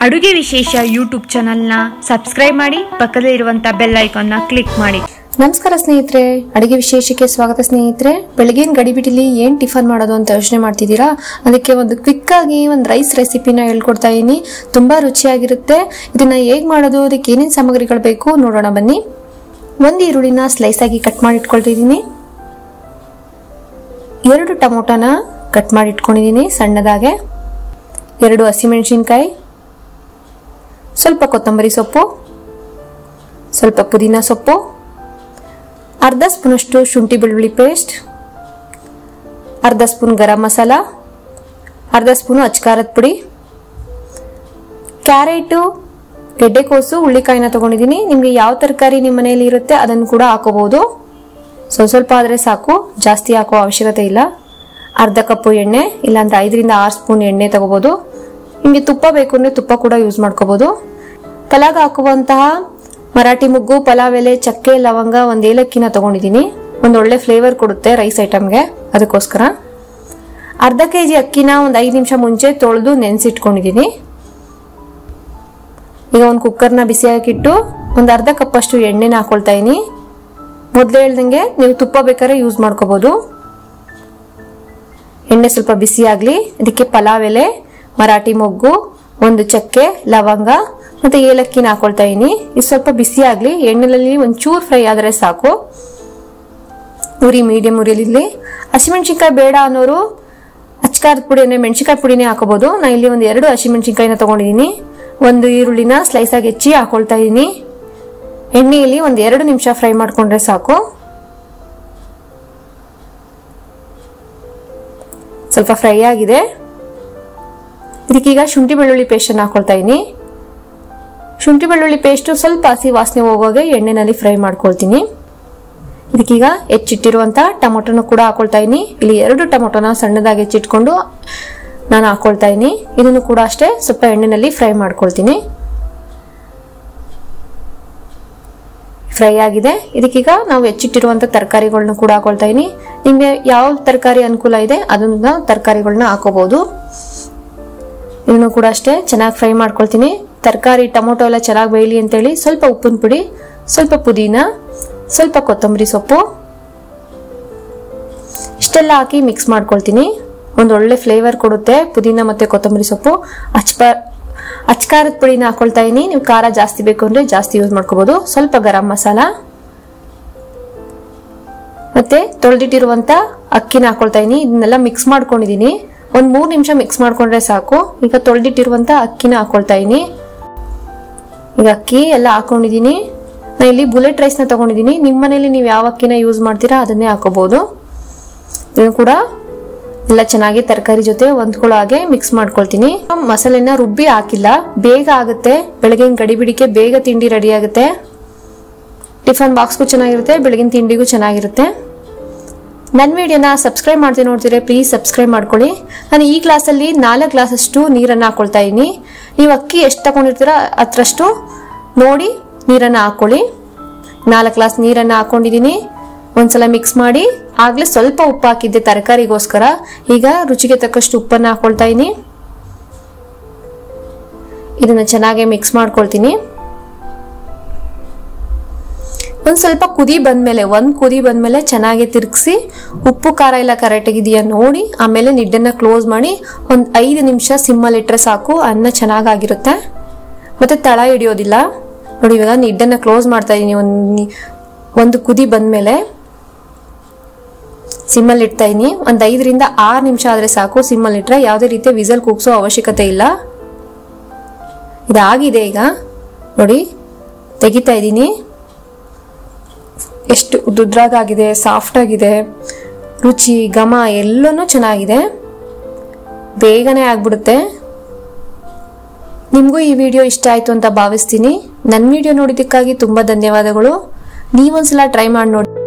ಅಡುಗೆ ವಿಶೇಷ ಯೂಟ್ಯೂಬ್ ಚಾನಲ್ನ ಸಬ್ಸ್ಕ್ರೈಬ್ ಮಾಡಿ ಪಕ್ಕದಲ್ಲಿ ಇರುವಂತ ಬೆಲ್ ಐಕಾನ್ನ ಕ್ಲಿಕ್ ಮಾಡಿ ನಮಸ್ಕಾರ ಸ್ನೇಹಿತರೆ ಅಡಿಗೆ ವಿಶೇಷಕ್ಕೆ ಸ್ವಾಗತ ಸ್ನೇಹಿತರೆ ಬೆಳಗಿನ ಗಡಿಬಿಡಿಲಿ ಏನ್ ಟಿಫನ್ ಮಾಡೋದು ಅಂತ ಯೋಚನೆ ಮಾಡ್ತಿದ್ದೀರಾ ಅದಕ್ಕೆ ಒಂದು ಕ್ವಿಕ್ ಆಗಿ ಒಂದು ರೈಸ್ ರೆಸಿಪಿನ ಹೇಳ್ಕೊಡ್ತಾ ಇದೀನಿ ತುಂಬಾ ರುಚಿಯಾಗಿರುತ್ತೆ ಇದನ್ನ ಹೇಗ್ ಮಾಡೋದು ಅದಕ್ಕೆ ಏನೇನ್ ಸಾಮಗ್ರಿಗಳು ಬೇಕು ನೋಡೋಣ ಬನ್ನಿ ಒಂದು ಈರುಳ್ಳಿನ ಸ್ಲೈಸ್ ಆಗಿ ಕಟ್ ಮಾಡಿ ಇಟ್ಕೊಳ್ತಿದ್ದೀನಿ ಎರಡು ಟೊಮೊಟೊನ ಕಟ್ ಮಾಡಿ ಇಟ್ಕೊಂಡಿದ್ದೀನಿ ಸಣ್ಣದಾಗೆ ಎರಡು ಹಸಿಮೆಣಸಿನ್ಕಾಯಿ ಸ್ವಲ್ಪ ಕೊತ್ತಂಬರಿ ಸೊಪ್ಪು ಸ್ವಲ್ಪ ಪುದೀನ ಸೊಪ್ಪು ಅರ್ಧ ಸ್ಪೂನಷ್ಟು ಶುಂಠಿ ಬೆಳ್ಳುಳ್ಳಿ ಪೇಸ್ಟ್ ಅರ್ಧ ಸ್ಪೂನ್ ಗರಂ ಮಸಾಲ ಅರ್ಧ ಸ್ಪೂನು ಅಚ್ಕಾರದ ಪುಡಿ ಕ್ಯಾರೆಟು ಗೆಡ್ಡೆಕೋಸು ಹುಳ್ಳಿಕಾಯಿನ ತಗೊಂಡಿದ್ದೀನಿ ನಿಮಗೆ ಯಾವ ತರಕಾರಿ ನಿಮ್ಮ ಮನೆಯಲ್ಲಿ ಇರುತ್ತೆ ಅದನ್ನು ಕೂಡ ಹಾಕೋಬಹುದು ಸ್ವಲ್ಪ ಸ್ವಲ್ಪ ಆದರೆ ಸಾಕು ಜಾಸ್ತಿ ಹಾಕೋ ಅವಶ್ಯಕತೆ ಇಲ್ಲ ಅರ್ಧ ಕಪ್ಪು ಎಣ್ಣೆ ಇಲ್ಲಾಂದ್ರೆ ಐದರಿಂದ ಆರು ಸ್ಪೂನ್ ಎಣ್ಣೆ ತಗೋಬಹುದು ನಿಮಗೆ ತುಪ್ಪ ಬೇಕು ಅಂದರೆ ತುಪ್ಪ ಕೂಡ ಯೂಸ್ ಮಾಡ್ಕೋಬಹುದು ಪಲಾಗ್ ಹಾಕುವಂತಹ ಮರಾಠಿ ಮುಗ್ಗು ಪಲಾವ್ ಎಲೆ ಚಕ್ಕೆ ಲವಂಗ ಒಂದು ಏಲಕ್ಕಿನ ತಗೊಂಡಿದ್ದೀನಿ ಒಂದು ಒಳ್ಳೆ ಫ್ಲೇವರ್ ಕೊಡುತ್ತೆ ರೈಸ್ ಐಟಮ್ಗೆ ಅದಕ್ಕೋಸ್ಕರ ಅರ್ಧ ಕೆ ಜಿ ಅಕ್ಕಿನ ಒಂದು ಐದು ನಿಮಿಷ ಮುಂಚೆ ತೊಳೆದು ನೆನೆಸಿಟ್ಕೊಂಡಿದ್ದೀನಿ ಈಗ ಒಂದು ಕುಕ್ಕರ್ನ ಬಿಸಿ ಹಾಕಿಟ್ಟು ಒಂದು ಅರ್ಧ ಕಪ್ಪಷ್ಟು ಎಣ್ಣೆನ ಹಾಕೊಳ್ತಾ ಇದೀನಿ ಮೊದಲೇ ಹೇಳ್ದಂಗೆ ನೀವು ತುಪ್ಪ ಬೇಕಾದ್ರೆ ಯೂಸ್ ಮಾಡ್ಕೋಬಹುದು ಎಣ್ಣೆ ಸ್ವಲ್ಪ ಬಿಸಿ ಆಗಲಿ ಅದಕ್ಕೆ ಪಲಾವ್ ಎಲೆ ಮರಾಠಿ ಮೊಗ್ಗು ಒಂದು ಚಕ್ಕೆ ಲವಂಗ ಮತ್ತೆ ಏಲಕ್ಕಿನ ಹಾಕೊಳ್ತಾ ಇದೀನಿ ಇದು ಸ್ವಲ್ಪ ಬಿಸಿ ಆಗಲಿ ಎಣ್ಣೆಯಲ್ಲಿ ಒಂಚೂರು ಫ್ರೈ ಆದರೆ ಸಾಕು ಉರಿ ಮೀಡಿಯಂ ಉರಿಯಲ್ಲಿ ಹಸಿಮೆಣಸಿನ್ಕಾಯಿ ಬೇಡ ಅನ್ನೋರು ಅಚ್ಕಾರದ ಪುಡಿ ಅಂದರೆ ಮೆಣಸಿನ್ಕಾಯಿ ಪುಡಿನೇ ಹಾಕೋಬಹುದು ನಾ ಇಲ್ಲಿ ಒಂದು ಎರಡು ಹಸಿಮೆಣಸಿನ್ಕಾಯಿನ ತಗೊಂಡಿದ್ದೀನಿ ಒಂದು ಈರುಳ್ಳಿನ ಸ್ಲೈಸ್ ಆಗಿ ಹೆಚ್ಚಿ ಹಾಕೊಳ್ತಾ ಇದ್ದೀನಿ ಎಣ್ಣೆಯಲ್ಲಿ ಒಂದು ಎರಡು ನಿಮಿಷ ಫ್ರೈ ಮಾಡ್ಕೊಂಡ್ರೆ ಸಾಕು ಸ್ವಲ್ಪ ಫ್ರೈ ಆಗಿದೆ ಇದಕ್ಕೀಗ ಶುಂಠಿ ಬೆಳ್ಳುಳ್ಳಿ ಪೇಸ್ಟನ್ನು ಹಾಕೊಳ್ತಾ ಇದ್ದೀನಿ ಶುಂಠಿ ಬೆಳ್ಳುಳ್ಳಿ ಪೇಸ್ಟು ಸ್ವಲ್ಪ ಹಸಿ ವಾಸನೆ ಹೋಗೋಗೆ ಎಣ್ಣೆನಲ್ಲಿ ಫ್ರೈ ಮಾಡ್ಕೊಳ್ತೀನಿ ಇದಕ್ಕೀಗ ಹೆಚ್ಚಿಟ್ಟಿರುವಂಥ ಟೊಮೊಟೊನ ಕೂಡ ಹಾಕೊಳ್ತಾ ಇದ್ದೀನಿ ಇಲ್ಲಿ ಎರಡು ಟೊಮೊಟೊನ ಸಣ್ಣದಾಗಿ ಹೆಚ್ಚಿಟ್ಕೊಂಡು ನಾನು ಹಾಕೊಳ್ತಾ ಇದ್ದೀನಿ ಇದನ್ನು ಕೂಡ ಅಷ್ಟೇ ಸ್ವಲ್ಪ ಎಣ್ಣೆನಲ್ಲಿ ಫ್ರೈ ಮಾಡ್ಕೊಳ್ತೀನಿ ಫ್ರೈ ಆಗಿದೆ ಇದಕ್ಕೀಗ ನಾವು ಹೆಚ್ಚಿಟ್ಟಿರುವಂಥ ತರಕಾರಿಗಳನ್ನ ಕೂಡ ಹಾಕೊಳ್ತಾ ಇದ್ದೀನಿ ನಿಮಗೆ ಯಾವ ತರಕಾರಿ ಅನುಕೂಲ ಇದೆ ಅದನ್ನ ತರಕಾರಿಗಳನ್ನ ಹಾಕೋಬಹುದು ಇದನ್ನು ಕೂಡ ಅಷ್ಟೇ ಚೆನ್ನಾಗಿ ಫ್ರೈ ಮಾಡ್ಕೊಳ್ತೀನಿ ತರಕಾರಿ ಟೊಮೊಟೊ ಎಲ್ಲ ಚೆನ್ನಾಗಿ ಬೇಯಲಿ ಅಂತೇಳಿ ಸ್ವಲ್ಪ ಉಪ್ಪಿನ ಪುಡಿ ಸ್ವಲ್ಪ ಪುದೀನ ಸ್ವಲ್ಪ ಕೊತ್ತಂಬರಿ ಸೊಪ್ಪು ಇಷ್ಟೆಲ್ಲ ಹಾಕಿ ಮಿಕ್ಸ್ ಮಾಡ್ಕೊಳ್ತೀನಿ ಒಂದು ಒಳ್ಳೆ ಫ್ಲೇವರ್ ಕೊಡುತ್ತೆ ಪುದೀನ ಮತ್ತೆ ಕೊತ್ತಂಬರಿ ಸೊಪ್ಪು ಅಚ್ಪ ಅಚ್ಕಾರದ ಪುಡಿನ ಹಾಕೊಳ್ತಾ ಇದೀನಿ ನೀವು ಖಾರ ಜಾಸ್ತಿ ಬೇಕು ಅಂದ್ರೆ ಜಾಸ್ತಿ ಯೂಸ್ ಮಾಡ್ಕೋಬಹುದು ಸ್ವಲ್ಪ ಗರಂ ಮಸಾಲ ಮತ್ತೆ ತೊಳೆದಿಟ್ಟಿರುವಂತ ಅಕ್ಕಿನ ಹಾಕೊಳ್ತಾ ಇದೀನಿ ಇದನ್ನೆಲ್ಲ ಮಿಕ್ಸ್ ಮಾಡ್ಕೊಂಡಿದೀನಿ ಒಂದ್ ಮೂರ್ ನಿಮಿಷ ಮಿಕ್ಸ್ ಮಾಡ್ಕೊಂಡ್ರೆ ಸಾಕು ಈಗ ತೊಳೆದಿಟ್ಟಿರುವಂತ ಅಕ್ಕಿನ ಹಾಕೊಳ್ತಾ ಇದೀನಿ ಈಗ ಅಕ್ಕಿ ಎಲ್ಲ ಹಾಕೊಂಡಿದೀನಿ ನಾ ಇಲ್ಲಿ ಬುಲೆಟ್ ರೈಸ್ನ ತಗೊಂಡಿದ್ದೀನಿ ನಿಮ್ಮ ಮನೇಲಿ ನೀವು ಯಾವ ಅಕ್ಕಿನ ಯೂಸ್ ಮಾಡ್ತೀರಾ ಅದನ್ನೇ ಹಾಕೋಬಹುದು ಇದನ್ನು ಕೂಡ ಎಲ್ಲ ಚೆನ್ನಾಗಿ ತರಕಾರಿ ಜೊತೆ ಹೊಂದ್ಕೊಳ್ಳೋ ಹಾಗೆ ಮಿಕ್ಸ್ ಮಾಡ್ಕೊಳ್ತೀನಿ ಮಸಾಲೆನ ರುಬ್ಬಿ ಹಾಕಿಲ್ಲ ಬೇಗ ಆಗುತ್ತೆ ಬೆಳಗಿನ ಗಡಿಬಿಡಿಕೆ ಬೇಗ ತಿಂಡಿ ರೆಡಿ ಆಗುತ್ತೆ ಟಿಫನ್ ಬಾಕ್ಸ್ಗೂ ಚೆನ್ನಾಗಿರುತ್ತೆ ಬೆಳಗಿನ ತಿಂಡಿಗೂ ಚೆನ್ನಾಗಿರುತ್ತೆ ನನ್ನ ವಿಡಿಯೋನ ಸಬ್ಸ್ಕ್ರೈಬ್ ಮಾಡ್ತೀನಿ ನೋಡ್ತೀರಾ ಪ್ಲೀಸ್ ಸಬ್ಸ್ಕ್ರೈಬ್ ಮಾಡ್ಕೊಳ್ಳಿ ನಾನು ಈ ಗ್ಲಾಸಲ್ಲಿ ನಾಲ್ಕು ಗ್ಲಾಸಷ್ಟು ನೀರನ್ನು ಹಾಕೊಳ್ತಾ ಇದ್ದೀನಿ ನೀವು ಅಕ್ಕಿ ಎಷ್ಟು ತಗೊಂಡಿರ್ತೀರ ಅത്രಷ್ಟು ನೋಡಿ ನೀರನ್ನು ಹಾಕೊಳ್ಳಿ ನಾಲ್ಕು ಗ್ಲಾಸ್ ನೀರನ್ನು ಹಾಕೊಂಡಿದ್ದೀನಿ ಒಂದ್ಸಲ ಮಿಕ್ಸ್ ಮಾಡಿ ಆಗ್ಲೇ ಸ್ವಲ್ಪ ಉಪ್ಪು ಹಾಕಿದ್ದೆ ತರಕಾರಿಗೋಸ್ಕರ ಈಗ ರುಚಿಗೆ ತಕ್ಕಷ್ಟು ಉಪ್ಪನ್ನು ಹಾಕೊಳ್ತಾ ಇದ್ದೀನಿ ಇದನ್ನ ಚೆನ್ನಾಗಿ ಮಿಕ್ಸ್ ಮಾಡ್ಕೊಳ್ತೀನಿ ಒಂದು ಸ್ವಲ್ಪ ಕುದಿ ಬಂದ್ಮೇಲೆ ಒಂದು ಕುದಿ ಬಂದ್ಮೇಲೆ ಚೆನ್ನಾಗಿ ತಿರುಗಿಸಿ ಉಪ್ಪು ಖಾರ ಎಲ್ಲ ಕರೆಕ್ಟಾಗಿದೆಯಾ ನೋಡಿ ಆಮೇಲೆ ನಿಡ್ಡನ್ನ ಕ್ಲೋಸ್ ಮಾಡಿ ಒಂದು ಐದು ನಿಮಿಷ ಸಿಮ್ಮಲ್ಲಿ ಇಟ್ಟರೆ ಸಾಕು ಅನ್ನ ಚೆನ್ನಾಗಾಗಿರುತ್ತೆ ಮತ್ತೆ ತಳ ಹಿಡಿಯೋದಿಲ್ಲ ನೋಡಿ ಇವಾಗ ನಿಡ್ಡನ್ನ ಕ್ಲೋಸ್ ಮಾಡ್ತಾ ಇದ್ದೀನಿ ಒಂದು ಒಂದು ಕುದಿ ಬಂದ್ಮೇಲೆ ಸಿಮ್ಮಲ್ಲಿ ಇಡ್ತಾ ಇದೀನಿ ಒಂದು ಐದರಿಂದ ಆರು ನಿಮಿಷ ಆದರೆ ಸಾಕು ಸಿಮ್ಮಲ್ಲಿ ಇಟ್ಟರೆ ಯಾವುದೇ ರೀತಿಯ ವಿಸಲ್ ಕೂಗ್ಸೋ ಅವಶ್ಯಕತೆ ಇಲ್ಲ ಇದಾಗಿದೆ ಈಗ ನೋಡಿ ತೆಗಿತಾ ಇದ್ದೀನಿ ಎಷ್ಟು ಉದ್ರಾಗಾಗಿದೆ ಸಾಫ್ಟ್ ಆಗಿದೆ ರುಚಿ ಘಮ ಎಲ್ಲನೂ ಚೆನ್ನಾಗಿದೆ ಬೇಗನೆ ಆಗ್ಬಿಡುತ್ತೆ ನಿಮಗೂ ಈ ವಿಡಿಯೋ ಇಷ್ಟ ಆಯ್ತು ಅಂತ ಭಾವಿಸ್ತೀನಿ ನನ್ನ ವಿಡಿಯೋ ನೋಡಿದ್ದಕ್ಕಾಗಿ ತುಂಬ ಧನ್ಯವಾದಗಳು ನೀವೊಂದ್ಸಲ ಟ್ರೈ ಮಾಡಿ ನೋಡಿ